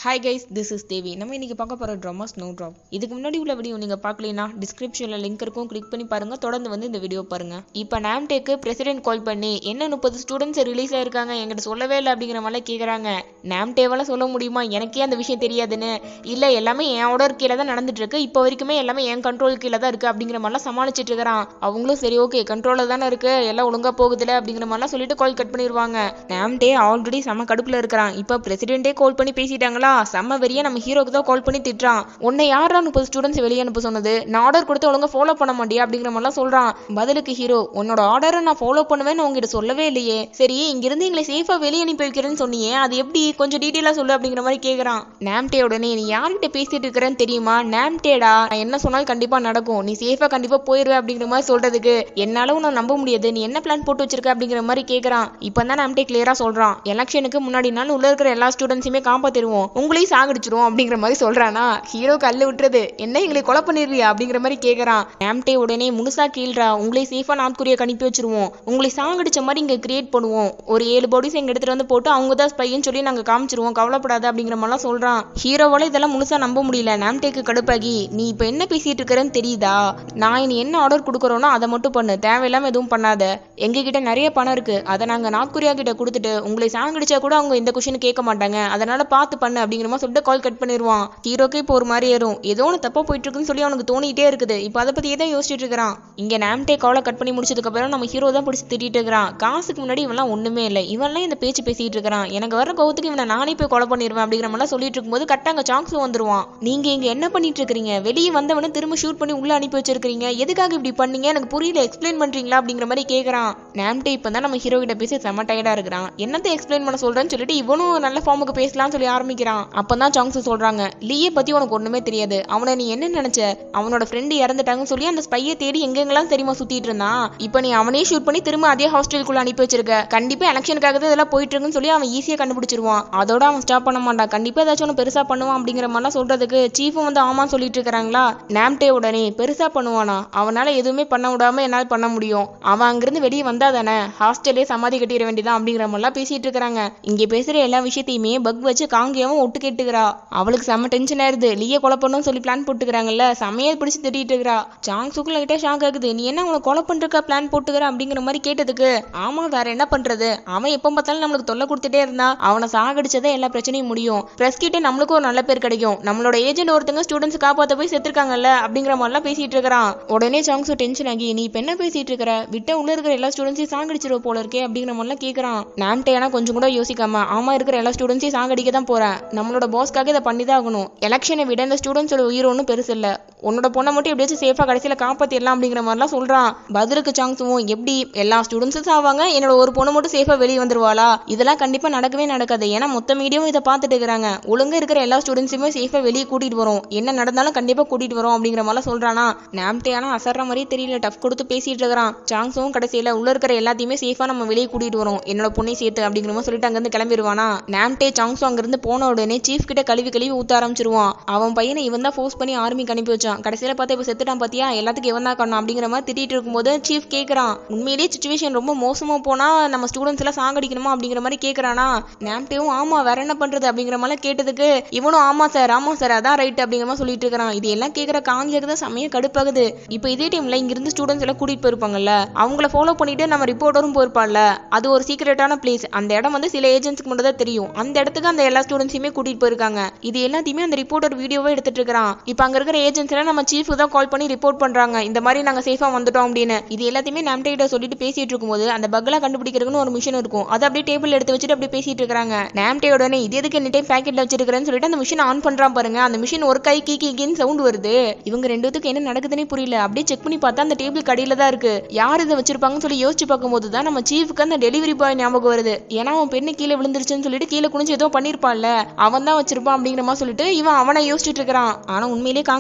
hi guys this is Devi நம்ம இன்னைக்கு பார்க்க போகிற ட்ராமா ஸ்னோ ட்ராப் இதுக்கு முன்னாடி உள்ள வீடியோ நீங்கள் பார்க்கலனா டிஸ்கிரிப்ஷனில் லிங்க் இருக்கும் கிளிக் பண்ணி பாருங்க தொடர்ந்து வந்து இந்த வீடியோ பாருங்க இப்போ நாம்டேக்கு பிரசிடென்ட் கால் பண்ணி என்ன முப்பது ஸ்டூடெண்ட்ஸ் ரிலீஸ் ஆயிருக்காங்க என்கிட்ட சொல்லவே இல்லை அப்படிங்கிற மாதிரி கேட்குறாங்க நாம்டேவால சொல்ல முடியுமா எனக்கே அந்த விஷயம் தெரியாதுன்னு இல்லை எல்லாமே என் ஆர்டர் கீழே தான் நடந்துட்டு இருக்கு இப்போ வரைக்குமே எல்லாமே என் கண்ட்ரோல் கீழே தான் இருக்கு அப்படிங்கிற மாதிரிலாம் சமாளிச்சிட்டு இருக்கிறான் அவங்களும் சரி ஓகே கண்ட்ரோலில் தானே இருக்கு எல்லாம் ஒழுங்கா போகுதுல அப்படிங்கிற மாதிரிலாம் சொல்லிட்டு கால் கட் பண்ணிடுவாங்க நாம்டே ஆல்ரெடி செம கடுப்புல இருக்கிறான் இப்போ பிரசிடென்ட்டே கால் பண்ணி பேசிட்டாங்களா செம்ம வெறியா நம்ம ஹீரோக்கு தான் கால் பண்ணி திட்டுறான் உன்னை யாரா முப்பது ஸ்டூடெண்ட்ஸ் வெளியே அனுப்ப சொன்னது நான் ஆர்டர் கொடுத்து ஒழுங்கா ஃபாலோ பண்ண மாட்டியா அப்படிங்கிற மாதிரிலாம் சொல்றான் பதிலுக்கு ஹீரோ உன்னோட ஆர்டரை நான் ஃபாலோ பண்ணுவேன்னு உங்ககிட்ட சொல்லவே இல்லையே சரி இங்கிருந்து எங்களை சேஃபா வெளியே அனுப்பி வைக்கிறேன்னு சொன்னியே அது எப்படி கொஞ்சம் டீட்டெயிலா சொல்லு அப்படிங்கிற மாதிரி கேக்குறான் நாம்டே உடனே நீ யார்கிட்ட பேசிட்டு இருக்கிறேன்னு தெரியுமா நாம்டேடா நான் என்ன சொன்னாலும் கண்டிப்பா நடக்கும் நீ சேஃபா கண்டிப்பா போயிருவே அப்படிங்கிற மாதிரி சொல்றதுக்கு என்னால உன்னை நம்ப முடியாது நீ என்ன பிளான் போட்டு வச்சிருக்க அப்படிங்கிற மாதிரி கேக்குறான் இப்போ தான் நாம்டே கிளியரா சொல்றான் எலெக்ஷனுக்கு முன்னாடி நாள் உள்ள இருக்கிற எல்லா ஸ்டூடெண்ட்ஸுமே காப்பாத்திடுவோம் உங்களையும் சாகடிச்சிருவோம் அப்படிங்கிற மாதிரி சொல்றானா ஹீரோ கல்லு விட்டுறது என்ன எங்களை கொலை பண்ணிடுறியா அப்படிங்கிற மாதிரி கேக்குறான் நாம்டே உடனே முழுசா கீழ்றா உங்களை சேஃபா நார்த் கொரியாக்கு அனுப்பி வச்சிருவோம் உங்களை சாகடிச்ச மாதிரி இங்க கிரியேட் பண்ணுவோம் ஒரு ஏழு பாடிஸ் எங்க எடுத்துட்டு வந்து போட்டு அவங்க தான் ஸ்பைன்னு சொல்லி நாங்க காமிச்சிருவோம் கவலைப்படாத அப்படிங்கிற மாதிரிலாம் சொல்றான் ஹீரோவால இதெல்லாம் முழுசா நம்ப முடியல நாம்டேக்கு கடுப்பாகி நீ இப்ப என்ன பேசிட்டு இருக்கிறேன்னு தெரியுதா நான் இனி என்ன ஆர்டர் கொடுக்குறோனோ அதை மட்டும் பண்ணு தேவையில்லாம எதுவும் பண்ணாத எங்க கிட்ட நிறைய பணம் இருக்கு அதை நாங்க நார்த் கொரியா கிட்ட கொடுத்துட்டு உங்களை சாங்கடிச்சா கூட அவங்க இந்த கொஷின் கேட்க மாட்டாங்க அதனால பார்த்து பண்ணு அப்படிங்கிற மாதிரி சொல்லிட்டு கால் கட் பண்ணிடுவான் ஹீரோக்கு இப்போ ஒரு மாதிரி ஏறும் ஏதோ ஒன்று தப்பா போயிட்டு இருக்குன்னு சொல்லி அவனுக்கு தோணிட்டே இருக்குது இப்போ அதை பத்தியே தான் யோசிச்சுட்டு இருக்கிறான் இங்க நாம்டே காலை கட் பண்ணி முடிச்சதுக்கு அப்புறம் நம்ம ஹீரோ தான் பிடிச்சி திட்டிட்டு இருக்கிறான் காசுக்கு முன்னாடி இவன்லாம் ஒண்ணுமே இல்லை இவன்லாம் இந்த பேச்சு பேசிட்டு இருக்கிறான் எனக்கு வர கோவத்துக்கு இவனை நானே போய் கொலை பண்ணிடுவேன் அப்படிங்கிற மாதிரிலாம் சொல்லிட்டு இருக்கும்போது கட்டாங்க சாங்ஸ் வந்துருவான் நீங்க இங்க என்ன பண்ணிட்டு இருக்கிறீங்க வெளியே வந்தவன திரும்ப ஷூட் பண்ணி உள்ள அனுப்பி வச்சிருக்கீங்க எதுக்காக இப்படி பண்ணீங்க எனக்கு புரியல எக்ஸ்பிளைன் பண்றீங்களா அப்படிங்கிற மாதிரி கேக்குறான் நாம்டே இப்போ தான் நம்ம ஹீரோ கிட்ட பேசி செம்ம டயர்டா இருக்கிறான் என்னத்தை எக்ஸ்பிளைன் பண்ண சொல்றேன்னு சொல்லிட்டு இவனும் நல்ல ஃபார்முக்கு பேசலாம்னு சொல்லி ஆரம்பிக்கிறான் அப்பதான் சாங்ஸ் சொல்றாங்க லீயை பத்தி உனக்கு ஒண்ணுமே தெரியாது அவனை நீ என்ன நினைச்ச அவனோட ஃப்ரெண்டு இறந்துட்டாங்கன்னு சொல்லி அந்த ஸ்பையை தேடி எங்கெங்கெல்லாம் தெரியுமா சுத்திட்டு இருந்தான் இப்போ நீ அவனே ஷூட் பண்ணி திரும்ப அதே ஹாஸ்டலுக்குள்ள அனுப்பி வச்சிருக்க கண்டிப்பா எலெக்ஷனுக்காக தான் இதெல்லாம் போயிட்டு இருக்குன்னு சொல்லி அவன் ஈஸியா கண்டுபிடிச்சிருவான் அதோட அவன் ஸ்டாப் பண்ண மாட்டான் கண்டிப்பா ஏதாச்சும் ஒன்று பெருசா பண்ணுவான் அப்படிங்கிற மாதிரிலாம் சொல்றதுக்கு சீஃபும் வந்து ஆமான்னு சொல்லிட்டு இருக்கிறாங்களா நாம்டே உடனே பெருசா பண்ணுவானா அவனால எதுவுமே பண்ண விடாம என்னால் பண்ண முடியும் அவன் அங்கிருந்து வெளியே வந்தா தானே ஹாஸ்டல்லே சமாதி கட்டிட வேண்டியதான் அப்படிங்கிற மாதிரிலாம் பேசிட்டு இருக்கிறாங்க இங்க பேசுற எல்லா விஷயத்தையுமே பக் வச்சு காங்கியாவும் ஒட்டு கேட்டுக்கிறா அவளுக்கு செம்ம டென்ஷன் ஆயிருது லீய கொலை பண்ணணும்னு சொல்லி பிளான் போட்டுக்கிறாங்கல்ல செமையை பிடிச்சு திட்டிட்டு இருக்கிறா சாங் சுக்குல கிட்ட ஷாக் ஆகுது நீ என்ன அவனை கொலை பண்றக்க பிளான் போட்டுக்கிற அப்படிங்கிற மாதிரி கேட்டதுக்கு ஆமா வேற என்ன பண்றது அவன் எப்ப பார்த்தாலும் நம்மளுக்கு தொல்லை கொடுத்துட்டே இருந்தா அவனை சாகடிச்சதே எல்லா பிரச்சனையும் முடியும் பிரஸ் கிட்ட நம்மளுக்கு ஒரு நல்ல பேர் கிடைக்கும் நம்மளோட ஏஜென்ட் ஒருத்தங்க ஸ்டூடெண்ட்ஸ் காப்பாத்த போய் செத்துருக்காங்கல்ல அப்படிங்கிற மாதிரிலாம் பேசிட்டு இருக்கிறான் உடனே சாங்ஸு டென்ஷன் ஆகி நீ இப்ப என்ன பேசிட்டு இருக்கிற விட்ட உள்ள இருக்கிற எல்லா ஸ்டூடெண்ட்ஸையும் சாகடிச்சிருவ போல இருக்கே அப்படிங்கிற மாதிரிலாம் கேட்கறான் நாம்டே ஆனா கொஞ்சம் கூட யோசிக்காம ஆமா இருக்கிற எல்லா ஸ்டூடெண்ட்ஸையும் சாகடிக்க தான் போறேன் நம்மளோட பாஸ்க்காக இதை பண்ணி தான் ஆகணும் எலெக்ஷனை விட இந்த ஸ்டூடெண்ட்ஸோட உயிர் ஒன்றும் பெருசு இல்ல உன்னோட பொண்ணை மட்டும் எப்படியாச்சும் சேஃபா கடைசியில காப்பாத்திடலாம் அப்படிங்கிற மாதிரிலாம் சொல்றான் பதிலுக்கு சாங்ஸும் எப்படி எல்லா ஸ்டூடெண்ட்ஸும் சாவாங்க என்னோட ஒரு பொண்ணு மட்டும் சேஃபா வெளியே வந்துருவாளா இதெல்லாம் கண்டிப்பா நடக்கவே நடக்காது ஏன்னா மொத்த மீடியாவும் இதை பார்த்துட்டு இருக்கிறாங்க ஒழுங்கா இருக்கிற எல்லா ஸ்டூடெண்ட்ஸுமே சேஃபா வெளியே கூட்டிட்டு வரோம் என்ன நடந்தாலும் கண்டிப்பா கூட்டிட்டு வரோம் அப்படிங்கிற மாதிரிலாம் சொல்றானா நாம்டே ஆனா அசர்ற மாதிரியே தெரியல டஃப் கொடுத்து பேசிட்டு இருக்கிறான் சாங்ஸும் கடைசியில உள்ள இருக்கிற எல்லாத்தையுமே சேஃபா நம்ம வெளியே கூட்டிட்டு வரோம் என்னோட பொண்ணை சேர்த்து அப்படிங்கிற மாதிரி சொல்லிட்டு அங்கிருந்து கிளம்பிடுவானா நாம்டே சாங்ஸும் அங்கிருந்து போன உடனே சீஃப் கிட்ட கழுவி கழுவி ஊத்த ஆரம்பிச்சிருவான் அவன் பையனை இவன் தான் ஃபோர்ஸ் பண்ணி ஆர்மிக்கு அனுப்பி வச்சான் கடைசியில பார்த்தா இப்ப செத்துட்டான் பாத்தியா எல்லாத்துக்கும் இவன் தான் காரணம் அப்படிங்கிற மாதிரி திட்டிட்டு இருக்கும்போது சீஃப் கேக்குறான் உண்மையிலேயே சுச்சுவேஷன் ரொம்ப மோசமா போனா நம்ம ஸ்டூடெண்ட்ஸ் எல்லாம் சாங்கடிக்கணுமா அப்படிங்கிற மாதிரி கேக்குறானா நாம்டேவும் ஆமா வேற என்ன பண்றது அப்படிங்கிற மாதிரி கேட்டதுக்கு இவனும் ஆமா சார் ஆமா சார் அதான் ரைட் அப்படிங்கிற மாதிரி சொல்லிட்டு இருக்கிறான் இது எல்லாம் கேக்குற காங்கியக்கு தான் செமையா கடுப்பாகுது இப்போ இதே டைம்ல இங்க இருந்து ஸ்டூடெண்ட்ஸ் எல்லாம் கூட்டிட்டு போயிருப்பாங்கல்ல அவங்கள ஃபாலோ பண்ணிட்டு நம்ம ரிப்போர்ட்டரும் போயிருப்பான்ல அது ஒரு சீக்ரெட்டான பிளேஸ் அந்த இடம் வந்து சில ஏஜென்ட்ஸ்க்கு மட்டும் தான் தெரியும் அந்த இடத்துக்கு அந்த எல்லா ஸ்டூடெண்ட்ஸையுமே கூட்டிட்டு போயிருக்காங்க இது எல்லாத்தையுமே அந்த ரிப்போர்ட்டர் வீடியோவா எடுத்துட்டு இருக்கிறான் இப்போ அங்க இருக்கிற ஏஜென்ட்ஸ் எல்லாம் நம்ம சீஃப் தான் கால் பண்ணி ரிப்போர்ட் பண்றாங்க இந்த மாதிரி நாங்க சேஃபா வந்துட்டோம் அப்படின்னு இது எல்லாத்தையுமே நாம்டேட்ட சொல்லிட்டு பேசிட்டு இருக்கும்போது அந்த பக்லாம் கண்டுபிடிக்கிறதுக்குன்னு ஒரு மிஷின் இருக்கும் அதை அப்படியே டேபிள் எடுத்து வச்சுட்டு அப்படியே பேசிட்டு இருக்காங்க நாம்டே உடனே இது எதுக்கு என்ன டைம் பேக்கெட்ல வச்சிருக்கிறேன்னு சொல்லிட்டு அந்த மிஷின் ஆன் பண்றான் பாருங்க அந்த மிஷின் ஒரு கை கீ கீன்னு சவுண்ட் வருது இவங்க ரெண்டுத்துக்கு என்ன நடக்குதுன்னே புரியல அப்படியே செக் பண்ணி பார்த்தா அந்த டேபிள் கடையில தான் இருக்கு யார் இதை வச்சிருப்பாங்கன்னு சொல்லி யோசிச்சு பார்க்கும்போது தான் நம்ம சீஃப்க்கு அந்த டெலிவரி பாய் ஞாபகம் வருது ஏன்னா அவன் பெண்ணு கீழே விழுந்துருச்சுன்னு சொல்லிட்டு கீழே குனிஞ்சு ஏதோ பண்ணிருப்பான்ல அவன் தான் வச்சிருப்பான் அப்படிங்கிற மாதிரி சொல்லிட்டு இவன் அவனை யோசிச்சுட்டு இருக்கிறான் ஆனா உண்மையிலேயே காங்கியா தான் அந்த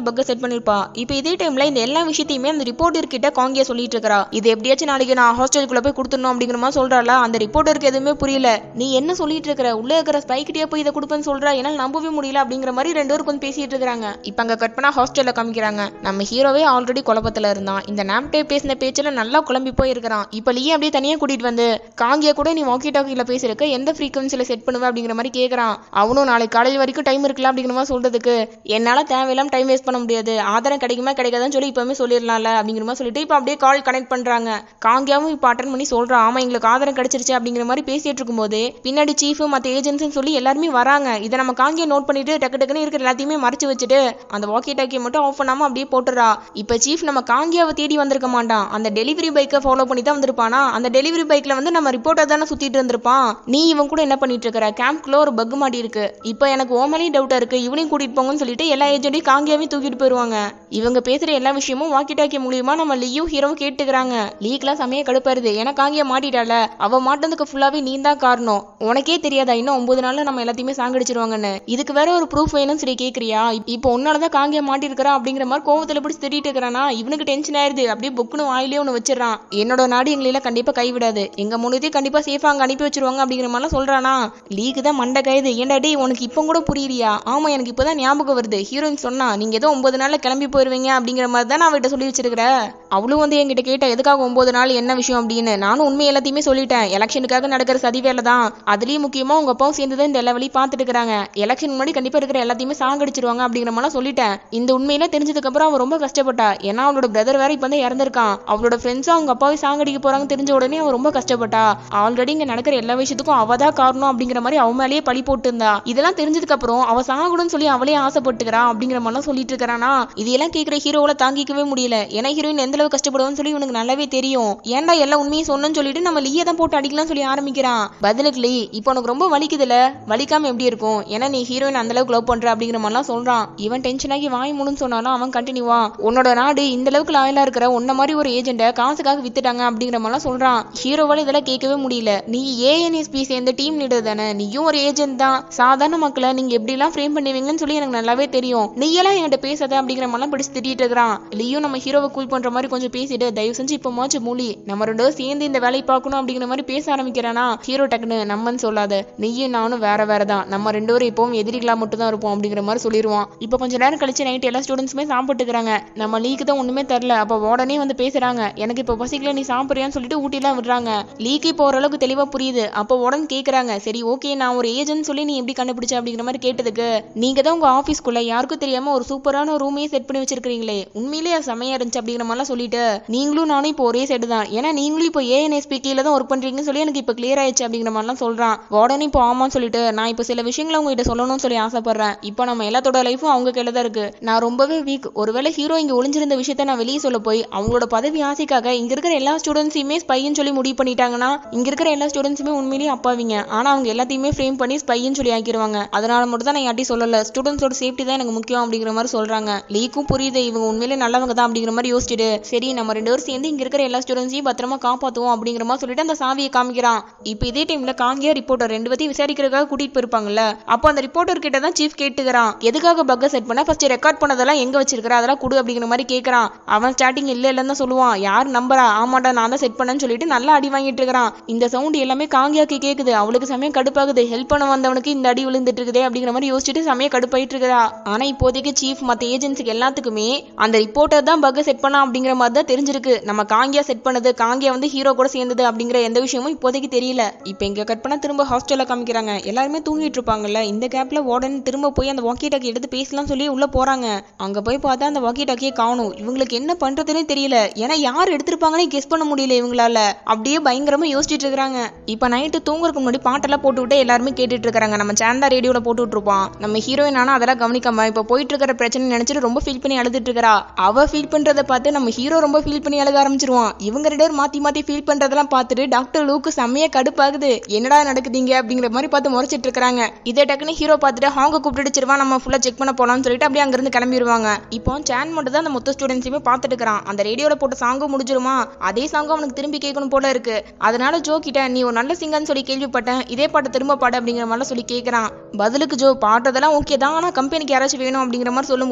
பக்கை செட் பண்ணிருப்பா இப்போ இதே டைம்ல இந்த எல்லா விஷயத்தையுமே அந்த ரிப்போர்ட்டர் கிட்ட காங்கியா சொல்லிட்டு இருக்கறா இது எப்படியாச்சும் நாளைக்கு நான் ஹாஸ்டலுக்குள்ள போய் கொடுத்துடணும் அப்படிங்கிற மாதிரி சொல்றாள அந்த ரிப்போர்ட்டருக்கு எதுவுமே புரியல நீ என்ன சொல்லிட்டு இருக்கிற உள்ள இருக்கிற ஸ்பை கிட்டே போய் இதை கொடுப்பேன்னு சொல்ற என்னால நம்பவே முடியல அப்படிங்கிற மாதிரி ரெண்டு பேரும் கொஞ்சம் பேசிட்டு இருக்காங்க இப்போ அங்க கட் பண்ணா ஹாஸ்டல்ல காமிக்கிறாங்க நம்ம ஹீரோவே ஆல்ரெடி குழப்பத்துல இருந்தான் இந்த நாம்டே பேசின பேச்சுல நல்லா குழம்பி போய் இருக்கிறான் இப்போ லீ அப்படியே தனியா கூட்டிட்டு வந்து காங்கியா கூட நீ வாக்கி டாக்கில பேசிருக்க எந்த ஃப்ரீக்வன்சில செட் பண்ணுவ அப்படிங்கிற மாதிரி கேக்குறான் அவனும் நாளைக்கு காலையில் வரைக்கும் டைம் இருக்கலாம் அப்படிங்கிற மாதிரி சொல்றதுக்கு என்னால தேவையில்லாம டைம் வேஸ்ட் பண்ண முடியாது ஆதாரம் கிடைக்குமா கிடைக்காதான்னு சொல்லி இப்பவுமே சொல்லிடலாம்ல அப்படிங்கிற மாதிரி சொல்லிட்டு இப்போ அப்படியே கால் கனெக்ட் பண்றாங்க காங்கியாவும் இப்போ அட்டன் பண்ணி சொல்றான் ஆமா எங்களுக்கு ஆதாரம் கிடைச்சிருச்சு அப்படிங்கிற மாதிரி பேசிட்டு இருக்கும்போது பின்னாடி சீஃப் மற்ற ஏஜென்ட்ஸ் சொல்லி எல்லாருமே வராங்க இதை நம்ம காங்கியா நோட் பண்ணிட்டு டக்கு டக்குன்னு இருக்கிற எல்லாத்தையுமே மறைச்சு வச்சுட்டு அந்த வாக்கி டாக்கியை மட்டும் ஆஃப் பண்ணாம அப்படியே போட்டுறா இப்போ சீஃப் நம்ம காங்கியாவை தேடி வந்திருக்க மாட்டான் அந்த டெலிவரி பைக்கை ஃபாலோ பண்ணி தான் வந்திருப்பானா அந்த டெலிவரி பைக்ல வந்து நம்ம ரிப்போர்ட்டர் தானே சுத்திட்டு இருந்திருப்பான் நீ இவன் கூட என்ன பண்ணிட்டு இருக்கிற கேம்ப்குள்ள ஒரு பக் மாட்டி இருக்கு இப்போ எனக்கு ஓமலையும் டவுட்டா இருக்கு இவனையும் கூட்டிட்டு போங்கன்னு சொல்லிட்டு எல்லா ஏஜென்ட்டையும் காங்கியாவையும் தூக்கிட்டு போயிருவாங்க இவங்க பேசுற எல்லா விஷயமும் வாக்கி டாக்கி மூலியமா நம்ம லீயும் ஹீரோவும் கேட்டுக்கிறாங்க லீக்லாம் செமையா கடுப்பாருது ஏன்னா காங்கியா மாட்டிட்டால அவ மாட்டதுக்கு ஃபுல்லாவே நீ தான் காரணம் உனக்கே தெரியாதா இன்னும் ஒன்பது நாள்ல நம்ம எல்லாத்தையுமே சாங்கடிச்சிருவாங்கன்னு இதுக்கு வேற ஒரு ப்ரூஃப் வேணும்னு சொல்லி கேக்குறியா இப்- இப்போ உன்னாலதான் காங்கியா மாட்டிருக்கிறா அப்படிங்கிற மாதிரி கோவத்துல பிடிச்சி திட்டிட்டு இருக்கிறானா இவனுக்கு டென்ஷன் ஆயிருது அப்படியே புக்குன்னு வாயிலே ஒன்று வச்சிடறான் என்னோட நாடு எங்களெல்லாம் கண்டிப்பா கைவிடாது எங்க மூணுத்தையும் கண்டிப்பா சேஃபா அங்க அனுப்பி வச்சிருவாங்க அப்படிங்கிற மாதிரிலாம் சொல்றானா லீக்கு தான் மண்டை கைது ஏன்டா டேய் உனக்கு இப்போ கூட புரியலையா ஆமா எனக்கு இப்பதான் ஞாபகம் வருது ஹீரோயின் சொன்னா நீங்க ஏதோ ஒன்பது நாள்ல கிளம்பி போயிருவீங்க அப்படிங்கிற மாதிரி தான் நான் அவகிட்ட சொல்லி வச்சிருக்கிற அவளும் வந்து என்கிட்ட கேட்டா எதுக்காக ஒன்பது நாள் என்ன விஷயம் அப்படின்னு நானும் உண்மை எல்லாத்தையுமே சொல்லிட்டேன் எலெக்ஷனுக்காக நடக்கிற சதி வேலை தான் அதுலயும் முக்கியமா உங்க அப்பாவும் சேர்ந்து தான் இந்த எல்லா வேலையும் பார்த்துட்டு இருக்காங்க எலெக்ஷன் முன்னாடி கண்டிப்பா இருக்கிற எல்லாத்தையுமே சாங்கடிச்சிருவாங்க அப்படிங்கிற மாதிரிலாம் சொல்லிட்டேன் இந்த உண்மையில தெரிஞ்சதுக்கு அப்புறம் அவன் ரொம்ப கஷ்டப்பட்டா ஏன்னா அவளோட பிரதர் வேற இப்ப தான் இறந்திருக்கான் அவளோட ஃப்ரெண்ட்ஸும் அவங்க அப்பாவை சாங்கடிக்க போறாங்க தெரிஞ்ச உடனே அவன் ரொம்ப கஷ்டப்பட்டா ஆல்ரெடி இங்க நடக்கிற எல்லா விஷயத்துக்கும் அவ தான் காரணம் அப்படிங்கிற மாதிரி அவன் மேலேயே பழி போட்டு இருந்தா இதெல்லாம் தெரிஞ்சதுக்கு அப்புறம் அவ சாகணும்னு சொல்லி அவளே ஆசைப்பட்டுக்கிறா அப்படிங்கிற மாதிரிலாம் சொல்லிட்டு இருக்கிறானா இதெல்லாம் கேட்கிற ஹீரோவால தாங்கிக்கவே முடியல ஏன்னா ஹீரோயின் எந்த அளவு கஷ்டப்படுவான்னு சொல்லி உனக்கு நல்லாவே தெரியும் ஏன்டா எல்லா உண்மையும் சொன்னேன்னு சொல்லிட்டு நம்ம லீயை தான் போட்டு அடிக்கலாம் சொல்லி ஆரம்பிக்கிறான் பதிலுக்கு லீ இப்போ உனக்கு ரொம்ப வலிக்குதுல வலிக்காம எப்படி இருக்கும் ஏன்னா நீ ஹீரோயின் அந்த அளவுக்கு லவ் பண்ற அப்படிங்கிற மாதிரிலாம் சொல்றான் இவன் டென்ஷன் ஆகி வாய் முடுன்னு சொன்னாலும் அவன் கண்டினியூவா உன்னோட நாடு இந்த அளவுக்கு லாயலா இருக்கிற உன்ன மாதிரி ஒரு ஏஜென்ட்டை காசுக்காக வித்துட்டாங்க அப்படிங்கிற மாதிரிலாம் சொல்றான் ஹீரோவால இதெல்லாம் கேட்கவே முடியல நீ ஏஎன்எஸ்பி சேர்ந்த டீம் லீடர் தானே நீயும் ஒரு ஏஜென்ட் தான் சாதாரண மக்களை நீங்க எப்படிலாம் ஃப்ரேம் பண்ணுவீங்கன்னு சொல்லி எனக்கு நல்லாவே தெரியும் நீ எல்லாம் என்கிட்ட பேசாத அப்படிங்கிற மாதிரிலாம் பிடிச்சு திட்டிட்டு இருக்கிறான் லியும் நம்ம ஹீரோவை கூல் பண்ற மாதிரி கொஞ்சம் பேசிட்டு தயவு செஞ்சு இப்போ மாச்சு மூலி நம்ம ரெண்டு பேரும் சேர்ந்து இந்த வேலையை பார்க்கணும் அப்படிங்கிற மாதிரி பேச ஆரம்பிக்கிறானா ஹீரோ டக்குன்னு நம்மன்னு சொல்லாத நீயும் நானும் வேற வேற தான் நம்ம ரெண்டு பேரும் இப்பவும் எதிரிகளா மட்டும் தான் இருப்போம் அப்படிங்கிற மாதிரி சொல்லிடுவான் இப்போ கொஞ்ச நேரம் கழிச்சு நைட் எல்லா ஸ்டூடெண்ட்ஸுமே சாப்பிட்டுக்கிறாங்க நம்ம லீக்கு தான் ஒண்ணுமே தரல அப்போ உடனே வந்து பேசுறாங்க எனக்கு இப்போ பசிக்கல நீ சாப்பிடுறியான்னு சொல்லிட்டு ஊட்டிலாம் விடுறாங்க லீக்கு இப்போ ஓரளவுக்கு தெளிவா புரியுது அப்போ உடனே கேக்குறாங்க சரி ஓகே நான் ஒரு ஏஜென்ட் சொல்லி நீ எப்படி கண்டுபிடிச்ச அப்படிங்கிற மாதிரி கேட்டதுக்கு நீங்க தான் உங்க ஆஃபீஸ்க்குள்ள யாருக்கும் தெரியாம ஒரு சூப்பரான ரூமே செட் பண்ணி வச்சிருக்கீங்களே உண்மையிலேயே அது செமையா இருந்துச்சு அப்படிங்கிற மாதிரிலாம் சொல்லிட்டு நீங்களும் நானும் இப்போ ஒரே சைடு தான் ஏன்னா நீங்களும் இப்போ ஏஎன்எஸ்பி கீழே தான் ஒர்க் பண்றீங்கன்னு சொல்லி எனக்கு இப்போ கிளியர் ஆயிடுச்சு அப்படிங்கிற மாதிரிலாம் சொல்றான் உடனே இப்போ ஆமான்னு சொல்லிட்டு நான் இப்போ சில விஷயங்களை உங்ககிட்ட சொல்லணும்னு சொல்லி ஆசைப்படுறேன் இப்போ நம்ம எல்லாத்தோட லைஃபும் அவங்க கையில தான் இருக்கு நான் ரொம்பவே வீக் ஒருவேளை ஹீரோ இங்க ஒளிஞ்சிருந்த விஷயத்த நான் வெளியே சொல்ல போய் அவங்களோட பதவி ஆசைக்காக இங்க இருக்கிற எல்லா ஸ்டூடெண்ட்ஸையுமே ஸ்பைன்னு சொல்லி முடிவு பண்ணிட்டாங்கன்னா இங்க இருக்கிற எல்லா ஸ்டூடெண்ட்ஸுமே உண்மையிலேயே அப்பாவிங்க ஆனா அவங்க எல்லாத்தையுமே ஃப்ரேம் பண்ணி ஸ்பைன்னு சொல்லி ஆக்கிடுவாங்க அதனால மட்டும் தான் நான் யார்ட்டையும் சொல்லல ஸ்டூடெண்ட்ஸோட சேஃப்டி தான் எனக்கு முக்கியம் அப்படிங்கிற மாதிரி சொல்றாங்க லீக்கும் புரியுது இவங்க உண்மையிலே நல்லவங்க தான் அப்படிங்கிற மாதிரி யோசிச்சுட்டு சரி நம்ம ரெண்டு பேரும் சேர்ந்து இங்க இருக்கிற எல்லா ஸ்டூடெண்ட்ஸையும் பத்திரமா காப்பாத்துவோம் அப்படிங்கிற மாதிரி சொல்லிட்டு அந்த சாவியை காமிக்கிறான் இப்போ இதே டைம்ல காங்கியா ரிப்போர்ட்டர் ரெண்டு பத்தி விசாரிக்கிறதுக்காக கூட்டிட்டு போயிருப்பாங்கல்ல அப்போ அந்த ரிப்போர்ட்டர் கிட்ட தான் சீஃப் கேட்டுக்கிறான் எதுக்காக பக்க செட் பண்ண ஃபர்ஸ்ட் ரெக்கார்ட் பண்ணதெல்லாம் எங்க வச்சிருக்கிற அதெல்லாம் கொடு அப்படிங்கிற மாதிரி கேட்கறான் அவன் ஸ்டார்டிங் இல்ல இல்லன்னு தான் சொல்லுவான் யார் நம்பரா ஆமாடா நான் தான் செட் பண்ணேன்னு சொல்லிட்டு நல்லா அடி வாங்கிட்டு இருக்கிறான் இந்த சவுண்ட் எல்லாமே காங்கியாக்கு கேக்குது அவளுக்கு சமயம் கடுப்பாகுது ஹெல்ப் பண்ண வந்தவனுக்கு இந்த அடி விழுந்துட்டு இருக்குதே அப்படிங்கிற மாதிரி யோசிச்சுட்டு சமயம் கடுப்பாயிட்டு இருக்கிறா ஆனா இப்போதைக்கு சீஃப் மத்த ஏஜென்சிக்கு எல்லாத்துக்குமே அந்த ரிப்போர்ட்டர் தான் பக்க செட் பண்ணா அப்படிங்கிற மாதிரி தான் தெரிஞ்சிருக்கு நம்ம காங்கியா செட் பண்ணது காங்கியா வந்து ஹீரோ கூட சேர்ந்தது அப்படிங்கிற எந்த விஷயமும் இப்போதைக்கு தெரியல இப்போ இங்க கட் பண்ணா திரும்ப ஹாஸ்டல்ல காமிக்கிறாங்க எல்லாருமே தூங்கிட்டு இருப்பாங்கல்ல இந்த கேப்ல உடனே திரும்ப போய் அந்த வாக்கி டாக்கி எடுத்து பேசலாம் சொல்லி உள்ள போறாங்க அங்க போய் பார்த்தா அந்த வாக்கி டாக்கியே காணும் இவங்களுக்கு என்ன பண்றதுனே தெரியல ஏன்னா யார் எடுத்திருப்பாங்கன்னு கெஸ் பண்ண முடியல இவங்களால அப்படியே பயங்கரமா யோசிச்சுட்டு இருக்காங்க இப்போ நைட்டு தூங்குறதுக்கு முன்னாடி பாட்டெல்லாம் போட்டுவிட்டு எல்லாருமே கேட்டுட்டு இருக்காங்க நம்ம சேனல் ரேடியோல போட்டு விட்டுருப்பான் நம்ம ஹீரோயின் ஆனா அதெல்லாம் கவனிக்காம இப்போ போயிட்டு இருக்கிற பிரச்சனை நினைச்சிட்டு ரொம்ப ஃபீல் பண்ணி அழுதுட்டு இருக்கறா அவ ஃபீல் பண்றத பார்த்து நம்ம ஹீரோ ரொம்ப ஃபீல் பண்ணி அழுக ஆரம்பிச்சிருவான் இவங்க ரெண்டு பேரும் மாத்தி மாத்தி ஃபீல் பண்றதெல்லாம் பார்த்துட்டு டாக்டர் லூக்கு செம்மையா கடுப்பாகுது என்னடா நடக்குதுங்க அப்படிங்கிற மாதிரி பார்த்து முறைச்சிட்டு இருக்காங்க இதே டக்குன்னு ஹீரோ பார்த்துட்டு ஹாங்க கூப்பிட்டுச்சிருவா நம்ம ஃபுல்லா செக் பண்ண போலாம்னு சொல்லிட்டு அப்படியே அங்கிருந்து கிளம்பிடுவாங்க இப்போ சேன் மட்டும் தான் அந்த மொத்த ஸ்டூடெண்ட்ஸையுமே பார்த்துட்டு இருக்கிறான் அந்த ரேடியோல போட்ட சாங்கும் முடிஞ்சிருமா அதே சாங்கும் அவனுக்கு திரும்பி கேட்கணும் போல இருக்கு அதனால ஜோ கிட்ட நீ ஒரு நல்ல சிங்கர்னு சொல்லி கேள்விப்பட்டேன் இதே பாட்டை திரும்ப பாடு அப்படிங்கிற மாதிரிலாம் சொல்லி கேட்கறான் பதிலுக்கு ஜோ பாட்டதெல்லாம் ஓகே தான் ஆனா கம்பெனிக்கு யாராச்சும் வேணும் அப்படிங்கிற மாதிரி சொல்லும்போது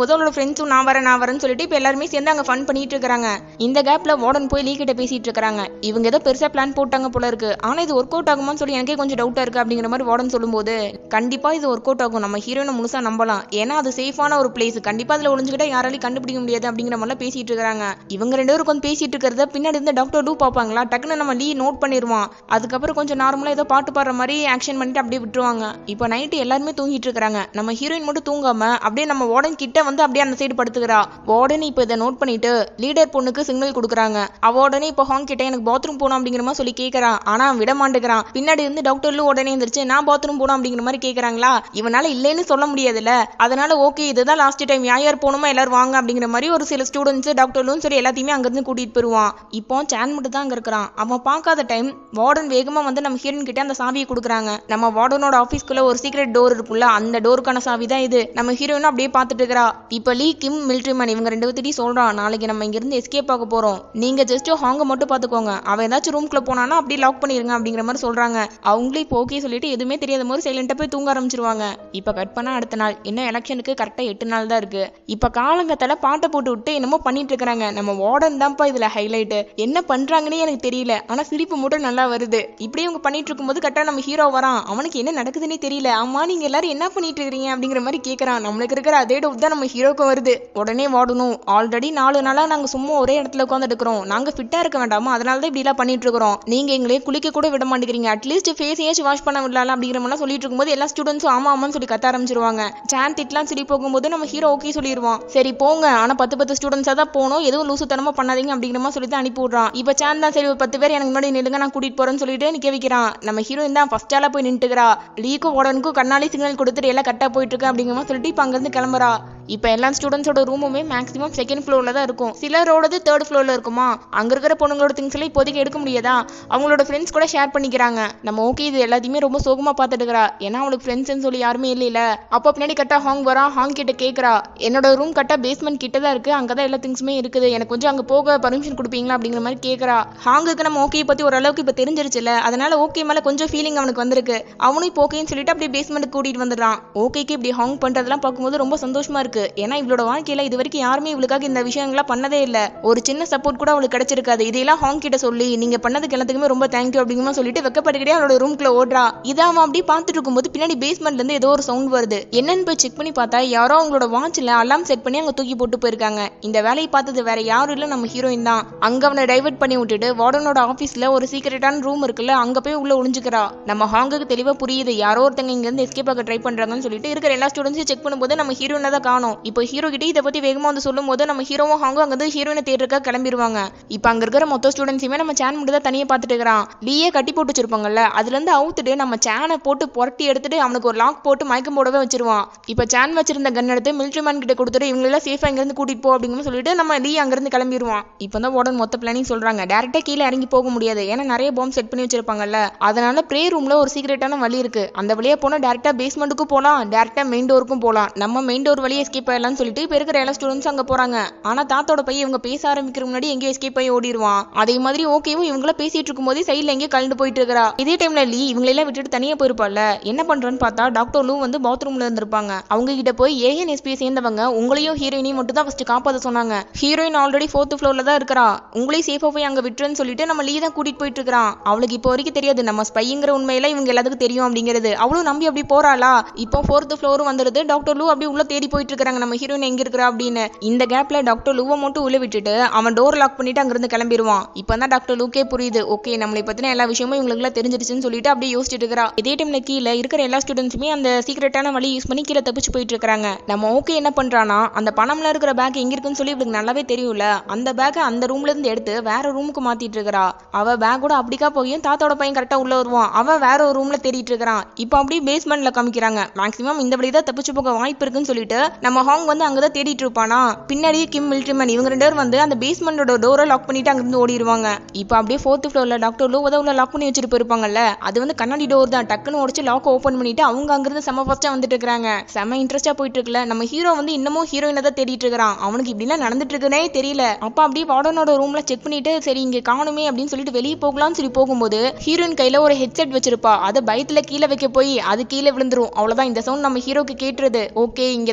போகும்போது அவளோட ஃப்ரெண்ட்ஸும் நான் வரேன் நான் வரேன்னு சொல்லிட்டு இப்போ எல்லாருமே சேர்ந்து அங்கே ஃபன் பண்ணிட்டு இருக்காங்க இந்த கேப்ல வார்டன் போய் லீ கிட்ட பேசிட்டு இருக்காங்க இவங்க ஏதோ பெருசா பிளான் போட்டாங்க போல இருக்கு ஆனா இது ஒர்க் அவுட் ஆகுமான்னு சொல்லி எனக்கே கொஞ்சம் டவுட்டா இருக்கு அப்படிங்கிற மாதிரி வார்டன் சொல்லும்போது கண்டிப்பா இது ஒர்க் அவுட் ஆகும் நம்ம ஹீரோயினை முழுசா நம்பலாம் ஏன்னா அது சேஃபான ஒரு பிளேஸ் கண்டிப்பா அதுல ஒளிஞ்சுக்கிட்டா யாராலையும் கண்டுபிடிக்க முடியாது அப்படிங்கிற மாதிரிலாம் பேசிட்டு இருக்காங்க இவங்க ரெண்டு பேரும் கொஞ்சம் பேசிட்டு இருக்கிறத பின்னாடி இருந்து டாக்டர் டூ பார்ப்பாங்களா டக்குன்னு நம்ம லீ நோட் பண்ணிடுவான் அதுக்கப்புறம் கொஞ்சம் நார்மலா ஏதோ பாட்டு பாடுற மாதிரி ஆக்ஷன் பண்ணிட்டு அப்படியே விட்டுருவாங்க இப்போ நைட்டு எல்லாருமே தூங்கிட்டு இருக்காங்க நம்ம ஹீரோயின் மட்டும் தூங்காம அப்படியே நம்ம வார்டன் கிட்ட வந்து அப்படியே அந்த சைடு படுத்துக்கிறா வார்டன் இப்போ இதை நோட் பண்ணிட்டு லீடர் பொண்ணுக்கு சிக்னல் கொடுக்குறாங்க அவ உடனே இப்போ ஹாங் கிட்ட எனக்கு பாத்ரூம் போகணும் அப்படிங்கிற மாதிரி சொல்லி கேட்கறான் ஆனா அவன் விட மாட்டேங்கிறான் பின்னாடி இருந்து டாக்டர்லு உடனே எந்திரிச்சு நான் பாத்ரூம் போகணும் அப்படிங்கிற மாதிரி கேட்கறாங்களா இவனால இல்லைன்னு சொல்ல முடியாதுல்ல அதனால ஓகே இதுதான் லாஸ்ட் டைம் யார் யார் போகணுமோ எல்லாரும் வாங்க அப்படிங்கிற மாதிரி ஒரு சில ஸ்டூடெண்ட்ஸ் டாக்டர்லும் சரி எல்லாத்தையுமே அங்கிருந்து கூட்டிட்டு போயிருவான் இப்போ சான் மட்டும் தான் அங்க இருக்கிறான் அவன் பார்க்காத டைம் வார்டன் வேகமா வந்து நம்ம ஹீரோயின் கிட்ட அந்த சாவியை கொடுக்குறாங்க நம்ம வார்டனோட ஆஃபீஸ்க்குள்ள ஒரு சீக்ரெட் டோர் இருக்குல்ல அந்த டோருக்கான சாவி தான் இது நம்ம ஹீரோயினும் அப்படியே பார்த்துட்டு இருக்கிறா இப்போ லீ கிம் மிலிட்ரி மேன் இவங்க ரெண்டு பேர்த்திட்டையும் சொல்றான் நாளைக்கு நம்ம இங்க இருந்து எஸ்கேப் ஆக போறோம் நீங்க ஜஸ்ட் ஹாங்க மட்டும் பாத்துக்கோங்க அவன் ஏதாச்சும் ரூம்குள்ள போனானா அப்படியே லாக் பண்ணிருங்க அப்படிங்கிற மாதிரி சொல்றாங்க அவங்களே இப்போ ஓகே சொல்லிட்டு எதுவுமே தெரியாத மாதிரி சைலண்டா போய் தூங்க ஆரம்பிச்சிருவாங்க இப்ப கட் பண்ணா அடுத்த நாள் இன்னும் எலெக்ஷனுக்கு கரெக்டா எட்டு நாள் தான் இருக்கு இப்ப காலங்கத்தால பாட்டை போட்டு விட்டு என்னமோ பண்ணிட்டு இருக்காங்க நம்ம வார்டன் தான்ப்பா இதுல ஹைலைட் என்ன பண்றாங்கன்னே எனக்கு தெரியல ஆனா சிரிப்பு மட்டும் நல்லா வருது இப்படியே இவங்க பண்ணிட்டு இருக்கும்போது கரெக்டா நம்ம ஹீரோ வரான் அவனுக்கு என்ன நடக்குதுன்னே தெரியல ஆமா நீங்க எல்லாரும் என்ன பண்ணிட்டு இருக்கீங்க அப்படிங்கிற மாதிரி கேக்குறான் நம்மளுக்கு இருக்கிற அதே டவுட் தான் நம்ம ஹீரோக்கும் வருது உடனே வாடணும் ஆல்ரெடி நாலு நாளா நாங்க சும்மா ஒரே இடத்துல உட்காந்துட்டு இருக்கிறோம் நாங்க ஃபிட்டா இருக்க வேண்டாமா அதனால தான் இப்படி எல்லாம் பண்ணிட்டு இருக்கிறோம் நீங்க எங்களே குளிக்க கூட விட மாட்டேங்கிறீங்க அட்லீஸ்ட் ஃபேஸையாச்சும் வாஷ் பண்ண விடலாம் அப்படிங்கிற மாதிரிலாம் சொல்லிட்டு இருக்கும்போது எல்லா ஸ்டூடெண்ட்ஸும் ஆமா ஆமான்னு சொல்லி கத்த ஆரம்பிச்சிருவாங்க சான் திட்லாம் சரி போகும்போது நம்ம ஹீரோ ஓகே சொல்லிடுவான் சரி போங்க ஆனா பத்து பத்து ஸ்டூடெண்ட்ஸா தான் போகணும் எதுவும் லூசுத்தனமா பண்ணாதீங்க அப்படிங்கிற மாதிரி சொல்லி தான் அனுப்பி விடுறான் இப்போ சான் தான் சரி ஒரு பத்து பேர் எனக்கு முன்னாடி நில்லுங்க நான் கூட்டிட்டு போறேன்னு சொல்லிட்டு நிக்க வைக்கிறான் நம்ம ஹீரோயின் தான் ஃபர்ஸ்ட் ஆளா போய் நின்றுக்கிறா லீக்கும் உடனுக்கும் கண்ணாடி சிக்னல் கொடுத்துட்டு எல்லாம் கரெக்டா போயிட்டு இருக்கு அப்படிங்கிற மாதிரி சொல்லிட்டு இப்போ அங்கிருந்து கிளம்புறா இப்போ எல்லா ஸ்டூடெண்ட்ஸோட ரூமுமே மேக்ஸிமம் செகண்ட் ஃப்ளோர்ல தான் இருக்கும் சிலரோடது தேர்ட் ஃப்ளோர்ல இருக்குமா அங்க இருக்கிற பொண்ணுங்களோட திங்ஸ் எல்லாம் இப்போதைக்கு எடுக்க முடியாதா அவங்களோட ஃப்ரெண்ட்ஸ் கூட ஷேர் பண்ணிக்கிறாங்க நம்ம ஓகே இது எல்லாத்தையுமே ரொம்ப சோகமா பார்த்துட்டு இருக்கிறா ஏன்னா அவளுக்கு ஃப்ரெண்ட்ஸ்னு சொல்லி யாருமே இல்லைல அப்போ பின்னாடி கரெக்டா ஹாங் வரா ஹாங் கிட்ட கேட்கறா என்னோட ரூம் கரெக்டா பேஸ்மெண்ட் கிட்ட தான் இருக்கு அங்கதான் எல்லா திங்ஸுமே இருக்குது எனக்கு கொஞ்சம் அங்க போக பர்மிஷன் கொடுப்பீங்களா அப்படிங்கிற மாதிரி கேட்கறா ஹாங்குக்கு நம்ம ஓகே பத்தி ஓரளவுக்கு இப்போ தெரிஞ்சிருச்சுல அதனால ஓகே மேல கொஞ்சம் ஃபீலிங் அவனுக்கு வந்திருக்கு அவனும் இப்போ ஓகேன்னு சொல்லிட்டு அப்படியே பேஸ்மெண்ட் கூட்டிட்டு வந்துடுறான் ஓகேக்கு இப்படி ஹாங் பண்றதெல்லாம் பார்க்கும்போது ரொம்ப சந்தோஷமா இருக்கு ஏன்னா இவளோட வாழ்க்கையில இது வரைக்கும் யாருமே இவளுக்காக இந்த விஷயங்கள்லாம் பண்ணதே இல்ல ஒரு சின்ன சப்போர்ட் கூட அவளுக்கு கிடைச்சிருக்காது இதையெல்லாம் ஹாங் கிட்ட சொல்லி நீங்க பண்ணதுக்கு எல்லாத்துக்குமே ரொம்ப தேங்க்யூ அப்படிங்கிற மாதிரி சொல்லிட்டு வெக்கப்பட்டுக்கிட்டே அவளோட ரூம்குள்ள ஓடுறா இதை அவன் அப்படியே பார்த்துட்டு இருக்கும்போது பின்னாடி பேஸ்மெண்ட்ல இருந்து ஏதோ ஒரு சவுண்ட் வருது என்னன்னு போய் செக் பண்ணி பார்த்தா யாரோ அவங்களோட வாட்ச்ல அலாம் செட் பண்ணி அங்க தூக்கி போட்டு போயிருக்காங்க இந்த வேலையை பார்த்தது வேற யாரும் இல்ல நம்ம ஹீரோயின் தான் அங்க அவனை டைவர்ட் பண்ணி விட்டுட்டு வார்டனோட ஆபீஸ்ல ஒரு சீக்கிரட்டான ரூம் இருக்குல்ல அங்க போய் உள்ள ஒளிஞ்சுக்கிறா நம்ம ஹாங்குக்கு தெளிவா புரியுது யாரோ ஒருத்தங்க இங்க இருந்து எஸ்கேப் ஆக ட்ரை பண்றாங்கன்னு சொல்லிட்டு இருக்கிற எல்லா ஸ்டூடெண்ட்ஸையும் செக் பண்ணும்போது நம்ம ஹீரோயினை தான் காணும் இப்போ ஹீரோ கிட்ட இதை பத்தி வேகமா வந்து சொல்லும் போது நம்ம ஹீரோவும் ஹாங்கும் அங்க இருந்து ஹீரோயினை தேடுறக்கா கிளம்பிடுவாங்க இப்போ அங்க இருக்கிற மொத்த ஸ்டூடெண்ட்ஸையுமே நம்ம சேன் மட்டும் தான் தனியா பார்த்துட்டு இருக்கிறான் லீயே கட்டி போட்டு வச்சிருப்பாங்கல்ல அதுல இருந்து அவுத்துட்டு நம்ம சேனை போட்டு புரட்டி எடுத்துட்டு அவனுக்கு ஒரு லாக் போட்டு மயக்கம் போடவே வச்சிருவான் இப்போ சேன் வச்சிருந்த கன் எடுத்து மிலிட்ரி மேன் கிட்ட கொடுத்துட்டு இவங்க எல்லாம் சேஃபா இங்க இருந்து கூட்டிட்டு போ அப்படிங்கிற சொல்லிட்டு நம்ம லீ அங்க இருந்து கிளம்பிடுவான் இப்போ தான் உடனே மொத்த பிளானிங் சொல்றாங்க டேரக்டா கீழே இறங்கி போக முடியாது ஏன்னா நிறைய பாம்பு செட் பண்ணி வச்சிருப்பாங்கல்ல அதனால ப்ரே ரூம்ல ஒரு சீக்ரெட்டான வழி இருக்கு அந்த வழியா போனா டேரக்டா பேஸ்மெண்ட்டுக்கும் போலாம் டேரக்டா மெயின் டோருக்கும் போலாம் நம்ம மெயின் டோர் வழியே எஸ்கேப் ஆயிடலாம்னு சொல்லிட்டு இப்போ இருக்கிற எல்லா ஸ்டூடெண்ட்ஸ் அங்க போறாங்க ஆனா தாத்தோட பையன் இவங்க பேச ஆரம்பிக்கிற முன்னாடி எங்கேயோ எஸ்கேப் ஆகி ஓடிடுவான் அதே மாதிரி ஓகேவும் இவங்கள பேசிட்டு இருக்கும்போதே சைடுல எங்கேயோ கலந்து போயிட்டு இருக்கா இதே டைம்ல லீ இவங்களெல்லாம் விட்டுட்டு தனியா போயிருப்பாள்ல என்ன பண்றேன்னு பார்த்தா டாக்டர் லூ வந்து பாத்ரூம்ல இருந்திருப்பாங்க அவங்க கிட்ட போய் ஏஎன் எஸ்பியை சேர்ந்தவங்க உங்களையும் ஹீரோயினையும் மட்டும் தான் ஃபர்ஸ்ட் காப்பாத்த சொன்னாங்க ஹீரோயின் ஆல்ரெடி ஃபோர்த் ஃப்ளோர்ல தான் இருக்கறா உங்களையும் சேஃபா போய் அங்க விட்டுருன்னு சொல்லிட்டு நம்ம லீ தான் கூட்டிட்டு போயிட்டு இருக்கிறான் அவளுக்கு இப்போ வரைக்கும் தெரியாது நம்ம ஸ்பைங்கிற உண்மையில இவங்க எல்லாத்துக்கும் தெரியும் அப்படிங்கிறது அவளும் நம்பி அப்படி போறாளா இப்போ ஃபோர்த் ஃப்ளோரும் வந்துடுது டாக்டர் லூ அப்படியே உள்ள தேடி போயிட்டு இருக்காங்க நம்ம ஹீரோயின் எங்க இருக்கிறா அப்படின்னு இந்த கேப்ல டாக்டர் லூவை மட்டும் உள்ள விட்டுட்டு அவன் டோர் லாக் பண்ணிட்டு அங்கிருந்து கிளம்பிடுவான் இப்பதான் டாக்டர் லூக்கே புரியுது ஓகே நம்மளை பத்தின எல்லா விஷயமும் இவங்களுக்கு தெரிஞ்சிருச்சுன்னு சொல்லிட்டு அப்படியே யோசிச்சுட்டு இருக்கிறா இதே டைம்ல கீழே இருக்கிற எல்லா ஸ்டூடெண்ட்ஸுமே அந்த சீக்கிரட்டான வழி யூஸ் பண்ணி கீழே தப்பிச்சு போயிட்டு இருக்காங்க நம்ம ஓகே என்ன பண்றானா அந்த பணம்ல இருக்கிற பேக் எங்க இருக்குன்னு சொல்லி இவளுக்கு நல்லாவே தெரியும்ல அந்த பேக்கை அந்த ரூம்ல இருந்து எடுத்து வேற ரூமுக்கு மாத்திட்டு இருக்கறா அவ பேக்கோட அப்படிக்கா போயும் தாத்தாவோட பையன் கரெக்டா உள்ள வருவான் அவன் வேற ஒரு ரூம்ல தேடிட்டு இருக்கிறான் இப்போ அப்படியே பேஸ்மெண்ட்ல காமிக்கிறாங்க மேக்ஸிமம் இந்த வழி தான் தப்பிச்சு போக வாய்ப்பு இருக்குன்னு சொல்லிட்டு நம்ம ஹாங் வந்து அங்கதான் தேடிட்டு இருப்பானா பின்னாடியே கிம் மில்ட்ரிமேன் இவங்க ரெண்டு பேரும் வந்து அந்த பேஸ்மெண்டோட டோரை லாக் பண்ணிட்டு அங்கிருந்து ஓடிடுவாங்க இப்போ அப்படியே ஃபோர்த் ஃப்ளோர்ல டாக்டர் லூ உதவுல லாக் பண்ணி வச்சுட்டு போயிருப்பாங்கல்ல அது வந்து கண்ணாடி டோர் தான் டக்குன்னு உடச்சு லாக் ஓப்பன் பண்ணிட்டு அவங்க அங்கிருந்து செம ஃபர்ஸ்டா வந்துட்டு இருக்காங்க செம இன்ட்ரெஸ்டா போயிட்டு இருக்குல்ல நம்ம ஹீரோ வந்து இன்னமும் ஹீரோயினை தான் தேடிட்டு இருக்கிறான் அவனுக்கு இப்படிலாம் நடந்துட்டு இருக்குன்னே தெரியல அப்ப அப்படியே வார்டனோட ரூம்ல செக் பண்ணிட்டு சரி இங்க காணுமே அப்படின்னு சொல்லிட்டு வெளியே போகலாம்னு சொல்லி போகும்போது ஹீரோயின் கையில ஒரு ஹெட்செட் வச்சிருப்பா அதை பயத்துல கீழே வைக்க போய் அது கீழே விழுந்துரும் அவ்வளவுதான் இந்த சவுண்ட் நம்ம ஹீரோக்கு கேட்டுருது ஓகே இங்க தான் இருக்கிறான்னு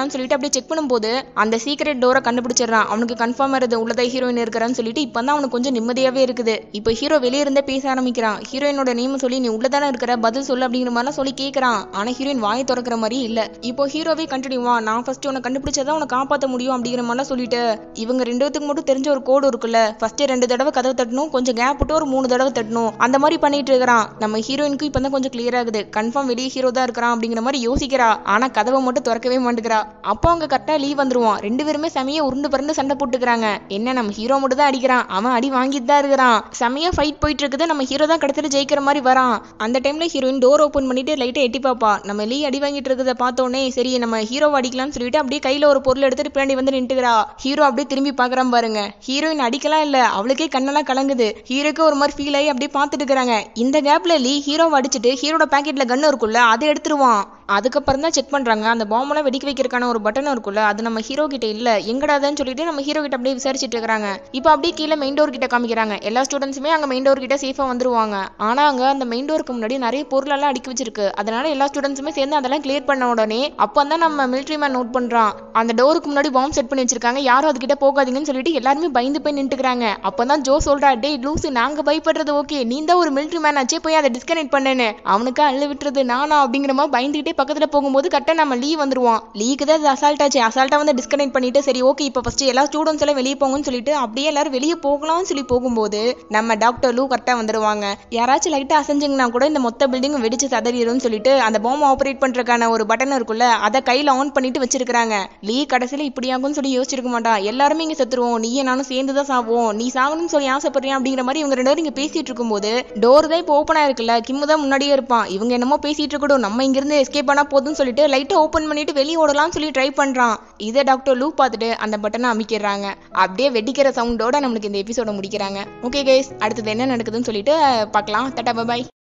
இருக்கிறான்னு சொல்லிட்டு அப்படியே செக் பண்ணும்போது அந்த சீக்ரெட் டோரை கண்டுபிடிச்சிடறான் அவனுக்கு கன்ஃபார்ம் இருது உள்ளதா ஹீரோயின் இருக்கிறான்னு சொல்லிட்டு இப்போ தான் அவனுக்கு கொஞ்சம் நிம்மதியாவே இருக்குது இப்போ ஹீரோ வெளியே இருந்தே பேச ஆரம்பிக்கிறான் ஹீரோயினோட நேம் சொல்லி நீ உள்ளதானே இருக்கிற பதில் சொல்லு அப்படிங்கிற மாதிரிலாம் சொல்லி கேட்கறான் ஆனா ஹீரோயின் வாயை திறக்கிற மாதிரி இல்ல இப்போ ஹீரோவே கண்டினியூவா நான் ஃபர்ஸ்ட் உன்னை கண்டுபிடிச்சதான் உன்னை காப்பாற்ற முடியும் அப்படிங்கிற மாதிரிலாம் சொல்லிட்டு இவங்க ரெண்டு பேத்துக்கு மட்டும் தெரிஞ்ச ஒரு கோடு இருக்குல்ல ஃபர்ஸ்ட் ரெண்டு தடவை கதவை தட்டணும் கொஞ்சம் கேப் விட்டு ஒரு மூணு தடவை தட்டணும் அந்த மாதிரி பண்ணிட்டு இருக்கிறான் நம்ம ஹீரோயினுக்கு இப்போ தான் கொஞ்சம் கிளியர் ஆகுது கன்ஃபார்ம் வெளியே ஹீரோ தான் இருக்கிறான் அப்படிங்கிற மாதிரி யோசிக்கிறா ஆனா கதவை மட்டும் திறக்கவே மாட்டேங்கிறா அப்போ அவங்க கரெக்டா லீவ் வந்துருவான் ரெண்டு பேருமே செமையா உருண்டு பறந்து சண்டை போட்டுக்கிறாங்க என்ன நம்ம ஹீரோ மட்டும் தான் அடிக்கிறான் அவன் அடி வாங்கிட்டு தான் இருக்கிறான் செமையா ஃபைட் போயிட்டு இருக்குது நம்ம ஹீரோ தான் கடைசியில் ஜெயிக்கிற மாதிரி வரான் அந்த டைம்ல ஹீரோயின் டோர் ஓப்பன் பண்ணிட்டு லைட்டா எட்டி பாப்பா நம்ம லீ அடி வாங்கிட்டு இருக்கிறத பார்த்தோன்னே சரி நம்ம ஹீரோவை அடிக்கலாம்னு சொல்லிட்டு அப்படியே கையில ஒரு பொருள் எடுத்துட்டு பின்னாடி வந்து நின்றுக்கிறா ஹீரோ அப்படியே திரும்பி பார்க்கறான் பாருங்க ஹீரோயின் அடிக்கலாம் இல்ல அவளுக்கே கண்ணெல்லாம் கலங்குது ஹீரோக்கு ஒரு மாதிரி ஃபீல் ஆகி அப்படியே பார்த்துட்டு இருக்கிறாங்க இந்த கேப்ல லீ ஹீரோவை அடிச்சுட்டு ஹீரோட பாக்கெட்ல கன் இருக்குல்ல அதை எடுத்துருவான் அதுக்கப்புறம் தான் செக் பண்றாங்க அந்த பாம்பெல்லாம் வெடிக்க வைக்கிறதுக்கான ஒரு பட்டன் இருக்குல்ல அது நம்ம ஹீரோ கிட்ட இல்ல எங்கடாதுன்னு சொல்லிட்டு நம்ம ஹீரோ கிட்ட அப்படியே விசாரிச்சுட்டு இருக்காங்க இப்போ அப்படியே கீழே மெயின் டோர் கிட்ட காமிக்கிறாங்க எல்லா ஸ்டூடெண்ட்ஸுமே அங்க மெயின் டோர் கிட்ட சேஃபா வந்துருவாங்க ஆனா அங்க அந்த மெயின் டோருக்கு முன்னாடி நிறைய பொருள் எல்லாம் அடுக்கி வச்சிருக்கு அதனால எல்லா ஸ்டூடெண்ட்ஸுமே சேர்ந்து அதெல்லாம் கிளியர் பண்ண உடனே அப்போ தான் நம்ம மிலிட்ரி மேன் நோட் பண்றான் அந்த டோருக்கு முன்னாடி பாம்பு செட் பண்ணி வச்சிருக்காங்க யாரும் அதுகிட்ட போகாதீங்கன்னு சொல்லிட்டு எல்லாருமே பயந்து போய் நின்றுக்கிறாங்க அப்பதான் ஜோ சொல்றா டேய் லூசு நாங்க பயப்படுறது ஓகே நீ தான் ஒரு மிலிட்ரி மேன் ஆச்சே போய் அதை டிஸ்கனெக்ட் பண்ணுன்னு அவனுக்கு அள்ளு விட்டுறது நானா அப்படிங்கிற மாதிரி பயந்துகிட்டே பக்கத்துல போகும்போது கரெக்டா நம்ம லீ வந்துருவான் லீக்கு தான் அசால்ட் ஆச்சு அசால்ட்டா வந்து டிஸ்கனெக்ட் பண்ணிட்டு சரி ஓகே இப்போ ஃபர்ஸ்ட் எல்லா ஸ்டூடெண்ட்ஸ் எல்லாம் வெளியே போங்கன்னு சொல்லிட்டு அப்படியே எல்லாரும் வெளியே போகலாம்னு சொல்லி போகும்போது நம்ம டாக்டர் லூ கரெக்டா வந்துருவாங்க யாராச்சும் லைட்டா அசைஞ்சிங்கன்னா கூட இந்த மொத்த பில்டிங் வெடிச்சு சதறிடும்னு சொல்லிட்டு அந்த பாம்பை ஆப்ரேட் பண்றதுக்கான ஒரு பட்டன் இருக்குல்ல அதை கையில ஆன் பண்ணிட்டு வச்சிருக்காங்க லீ கடைசியில இப்படியாகும்னு சொல்லி யோசிச்சிருக்க மாட்டான் எல்லாருமே இங்க செத்துருவோம் நீ நானும் சேர்ந்து தான் சாவோம் நீ சாகணும்னு சொல்லி ஆசைப்படுறியா அப்படிங்கிற மாதிரி இவங்க ரெண்டு பேரும் இங்க பேசிட்டு இருக்கும்போது டோர் தான் இப்போ ஓப்பன் ஆயிருக்குல்ல கிம்மு தான் முன்னாடியே இருப்பான் இவங்க என்னமோ பேசிட்டு இருக்கட்டும் நம்ம இங்க இருந்து எஸ்கேப் பண்ணா போதும்னு சொல்லிட்டு லைட்டை ஓப்பன் பண்ணிட்டு வெளியே ஓடலாம்னு சொல்லி ட்ரை பண்றான் இதை டாக்டர் லூ பார்த்துட்டு அந்த பட்டனை அமைக்கிறாங்க அப்படியே வெடிக்கிற சவுண்டோட நம்மளுக்கு இந்த எபிசோட முடிக்கிறாங்க ஓகே கைஸ் அடுத்தது என்ன நடக்குதுன்னு சொல்லிட்டு பார்க்கலாம் தட்டா பாய்